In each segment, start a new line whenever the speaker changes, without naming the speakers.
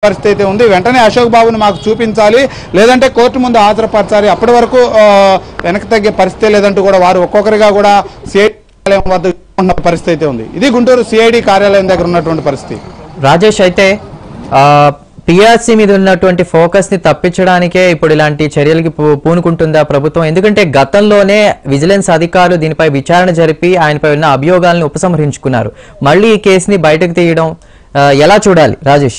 పరిస్థితి అయితే ఉంది వెంటనే అశోక్ బాబుని మాకు చూపించాలి లేదంటే కోర్టు ముందు హాజరుపరచాలి అప్పటి వరకు ఆ, వెనక్కి తగ్గే పరిస్థితి లేదంటూ కూడా వారు ఒక్కొక్కరిగా కూడా సిఐడి కార్యాలయం వద్ద ఉన్న పరిస్థితి అయితే ఉంది ఇది గుంటూరు సిఐడి కార్యాలయం దగ్గర ఉన్నటువంటి పరిస్థితి
రాజేష్ అయితే పిఆర్సీ మీద ఉన్నటువంటి ఫోకస్ ని తప్పించడానికే ఇప్పుడు ఇలాంటి చర్యలకి పూ- పూనుకుంటుందా ప్రభుత్వం ఎందుకంటే గతంలోనే విజిలెన్స్ అధికారులు దీనిపై విచారణ జరిపి ఆయనపై ఉన్న అభియోగాలను ఉపసంహరించుకున్నారు మళ్ళీ ఈ కేసుని బయటకు తీయడం ఆ, ఎలా చూడాలి రాజేష్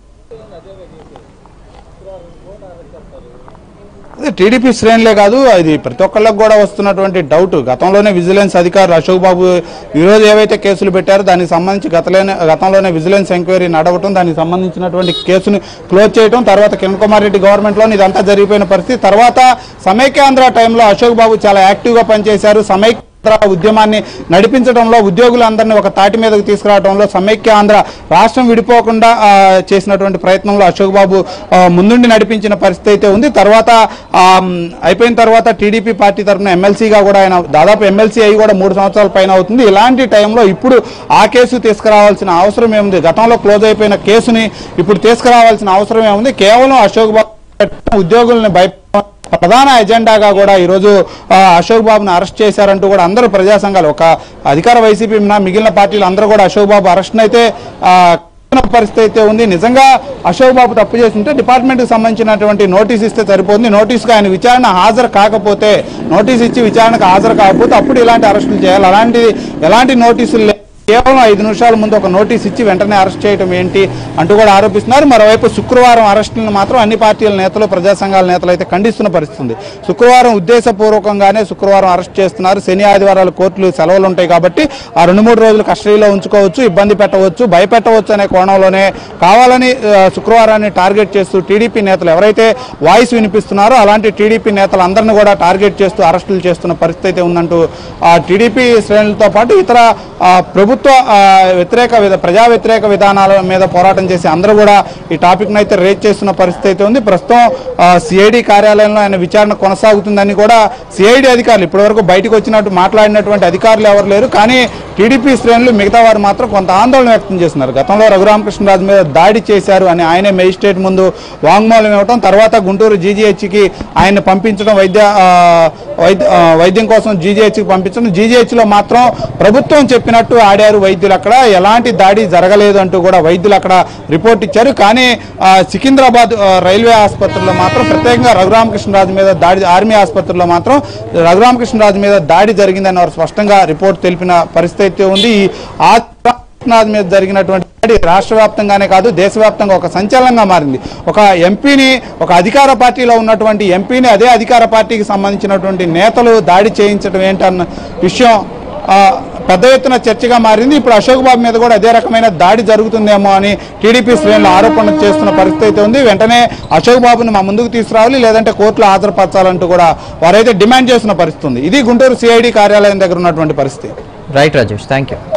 అదే టీడీపీ శ్రేణులే కాదు ఇది ప్రతి ఒక్కళ్ళకి కూడా వస్తున్నటువంటి డౌట్ గతంలోనే విజిలెన్స్ అధికారులు అశోక్ బాబు ఈ రోజు ఏవైతే కేసులు పెట్టారో దానికి సంబంధించి గతలోనే గతంలోనే విజిలెన్స్ ఎంక్వైరీ నడవటం దానికి సంబంధించినటువంటి కేసుని క్లోజ్ చేయడం తర్వాత కిరణ్ కుమార్ రెడ్డి గవర్నమెంట్లో ఇదంతా జరిగిపోయిన పరిస్థితి తర్వాత సమైక్యాంధ్ర టైంలో అశోక్ బాబు చాలా యాక్టివ్గా పనిచేశారు సమైక్య ఆంధ్ర ఉద్యమాన్ని నడిపించడంలో ఉద్యోగులందరినీ ఒక తాటి మీదకి తీసుకురావడంలో సమైక్య ఆంధ్ర రాష్ట్రం విడిపోకుండా ఆ, చేసినటువంటి ప్రయత్నంలో అశోక్ బాబు ఆ, ముందుండి నడిపించిన పరిస్థితి అయితే ఉంది తర్వాత ఆ, మ్, అయిపోయిన తర్వాత టీడీపీ పార్టీ తరఫున ఎమ్మెల్సీగా కూడా ఆయన దాదాపు ఎమ్మెల్సీ అయ్యి కూడా మూడు సంవత్సరాల పైన అవుతుంది ఇలాంటి టైంలో ఇప్పుడు ఆ కేసు తీసుకురావాల్సిన అవసరం ఏముంది గతంలో క్లోజ్ అయిపోయిన కేసుని ఇప్పుడు తీసుకురావాల్సిన అవసరం ఏముంది కేవలం అశోక్ బాబు ఉద్యోగుల్ని భయ ప్రధాన ఎజెండాగా కూడా ఈరోజు ఆ, అశోక్ బాబును అరెస్ట్ చేశారంటూ కూడా అందరూ ప్రజా సంఘాలు ఒక అధికార వైసీపీ మినహా మిగిలిన పార్టీలు అందరూ కూడా అశోక్ బాబు అరెస్ట్ అయితే ఆ, ఖండిస్తున్న పరిస్థితి అయితే ఉంది నిజంగా అశోక్ బాబు తప్పు చేస్తుంటే డిపార్ట్మెంట్కి సంబంధించినటువంటి నోటీస్ ఇస్తే సరిపోతుంది నోటీస్కి ఆయన విచారణ హాజరు కాకపోతే నోటీస్ ఇచ్చి విచారణకు హాజరు కాకపోతే అప్పుడు ఇలాంటి అరెస్టులు చేయాలి అలాంటి ఎలాంటి నోటీసులు లే- కేవలం ఐదు నిమిషాల ముందు ఒక నోటీస్ ఇచ్చి వెంటనే అరెస్ట్ చేయడం ఏంటి అంటూ కూడా ఆరోపిస్తున్నారు మరోవైపు శుక్రవారం అరెస్టులను మాత్రం అన్ని పార్టీల నేతలు ప్రజా సంఘాల నేతలు అయితే ఖండిస్తున్న పరిస్థితి ఉంది శుక్రవారం ఉద్దేశపూర్వకంగానే శుక్రవారం అరెస్ట్ చేస్తున్నారు శని ఆదివారాలు కోర్టులు సెలవులు ఉంటాయి కాబట్టి ఆ రెండు మూడు రోజులు కస్టడీలో ఉంచుకోవచ్చు ఇబ్బంది పెట్టవచ్చు భయపెట్టవచ్చు అనే కోణంలోనే కావాలని ఆ, శుక్రవారాన్ని టార్గెట్ చేస్తూ టీడీపీ నేతలు ఎవరైతే వాయిస్ వినిపిస్తున్నారో అలాంటి టీడీపీ నేతలందరినీ కూడా టార్గెట్ చేస్తూ అరెస్టులు చేస్తున్న పరిస్థితి అయితే ఉందంటూ ఆ టీడీపీ శ్రేణులతో పాటు ఇతర ఆ, ప్రభుత్వ ఆ, వ్యతిరేక విధ- ప్రజా వ్యతిరేక విధానాల మీద పోరాటం చేసి అందరూ కూడా ఈ టాపిక్ను అయితే రేజ్ చేస్తున్న పరిస్థితి అయితే ఉంది ప్రస్తుతం సిఐడి కార్యాలయంలో ఆయన విచారణ కొనసాగుతుందని కూడా సిఐడి అధికారులు ఇప్పటివరకు బయటకు వచ్చినట్టు మాట్లాడినటువంటి అధికారులు ఎవరు లేరు కానీ టీడీపీ శ్రేణులు మిగతా వారు మాత్రం కొంత ఆందోళన వ్యక్తం చేస్తున్నారు గతంలో రఘురామకృష్ణరాజు మీద దాడి చేశారు అని ఆయనే మేజిస్ట్రేట్ ముందు వాంగ్మూలం ఇవ్వడం తర్వాత గుంటూరు జీజీహెచ్కి ఆయన్ని పంపించడం వైద్య ఆ, వైద్య ఆ, వైద్యం కోసం జీజీహెచ్కి పంపించడం జీజీహెచ్లో మాత్రం ప్రభుత్వం చెప్పినట్టు ఆడారు వైద్యులు అక్కడ ఎలాంటి దాడి జరగలేదు అంటూ కూడా వైద్యులు అక్కడ రిపోర్ట్ ఇచ్చారు కానీ ఆ, సికింద్రాబాద్ ఆ, రైల్వే ఆసుపత్రిలో మాత్రం ప్రత్యేకంగా రఘురామకృష్ణరాజు మీద దాడి ఆర్మీ ఆసుపత్రిలో మాత్రం రఘురామకృష్ణరాజు మీద దాడి జరిగిందని వారు స్పష్టంగా రిపోర్ట్ తెలిపిన పరిస్థితి అయితే ఉంది ఈ ఆ రఘునాథ్ మీద జరిగినటువంటి దాడి రాష్ట్ర వ్యాప్తంగానే కాదు దేశవ్యాప్తంగా ఒక సంచలనంగా మారింది ఒక ఎంపీని ఒక అధికార పార్టీలో ఉన్నటువంటి ఎంపీని అదే అధికార పార్టీకి సంబంధించినటువంటి నేతలు దాడి చేయించడం ఏంటన్న విషయం ఆ, పెద్ద ఎత్తున చర్చగా మారింది ఇప్పుడు అశోక్ బాబు మీద కూడా అదే రకమైన దాడి జరుగుతుందేమో అని టీడీపీ శ్రేణులు ఆరోపణ చేస్తున్న పరిస్థితి అయితే ఉంది వెంటనే అశోక్ బాబుని మా ముందుకు తీసుకురావాలి లేదంటే కోర్టులో హాజరుపరచాలంటూ కూడా వారైతే డిమాండ్ చేస్తున్న పరిస్థితి ఉంది ఇది గుంటూరు సిఐడి కార్యాలయం దగ్గర ఉన్నటువంటి పరిస్థితి
రైట్ రాజేష్ థ్యాంక్ యూ